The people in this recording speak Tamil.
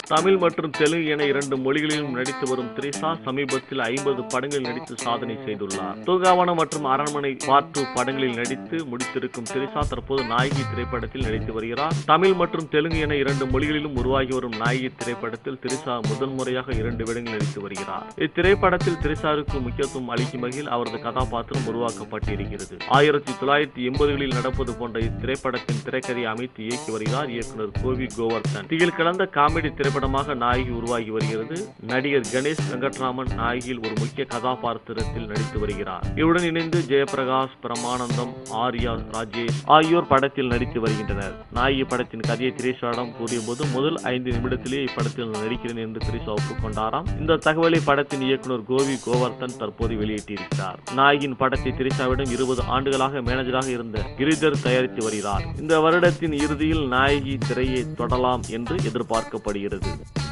தமிழ் மற்றும் தெலுங்கு என இரண்டு மொழிகளிலும் நடித்து வரும் திரிஷா சமீபத்தில் ஐம்பது படங்களில் நடித்து சாதனை செய்துள்ளார் தூங்காவனம் மற்றும் அரண்மனை பார்ட் டூ படங்களில் நடித்து முடித்திருக்கும் திரிஷா தற்போது நாயகி திரைப்படத்தில் நடித்து வருகிறார் தமிழ் மற்றும் தெலுங்கு என இரண்டு மொழிகளிலும் உருவாகி வரும் நாயகி திரைப்படத்தில் திரிஷா முதன்முறையாக இரண்டு வேடங்களில் நடித்து வருகிறார் இத்திரைப்படத்தில் திரிஷாவுக்கு முக்கியத்துவம் அளிக்கும் வகையில் அவரது கதாபாத்திரம் உருவாக்கப்பட்டிருக்கிறது ஆயிரத்தி தொள்ளாயிரத்தி எண்பதுகளில் நடப்பது போன்ற இத்திரைப்படத்தின் திரைக்கதையை அமைத்து இயக்கி வருகிறார் இயக்குனர் கோவி கோவர்தன் திகில் கலந்த காமெடி திரைப்படமாக நாயகி உருவாகி வருகிறது நடிகர் கணேஷ் வெங்கட்ராமன் நாயகியில் ஒரு முக்கிய கதாபாத்திரத்தில் நடித்து வருகிறார் இவருடன் இணைந்து ஜெயபிரகாஷ் பிரமானந்தம் ஆர்யா ராஜேஷ் ஆகியோர் படத்தில் நடித்து வருகின்றனர் நாயகி படத்தின் கதையை திரேஷாவிடம் கூறியபோது முதல் ஐந்து நிமிடத்திலேயே இப்படத்தில் நான் நடிக்கிறேன் என்று திரேஷா ஒப்புக்கொண்டாராம் இந்த தகவலை படத்தின் இயக்குனர் கோவி கோவர்தன் தற்போது வெளியிட்டிருக்கிறார் நாயகியின் படத்தை திரிஷாவிடம் இருபது ஆண்டுகளாக மேனேஜராக இருந்த கிரிதர் தயாரித்து வருகிறார் இந்த வருடத்தின் இறுதியில் நாயகி திரையை தொடலாம் என்று எதிர்பார்க்கப்படுகிறது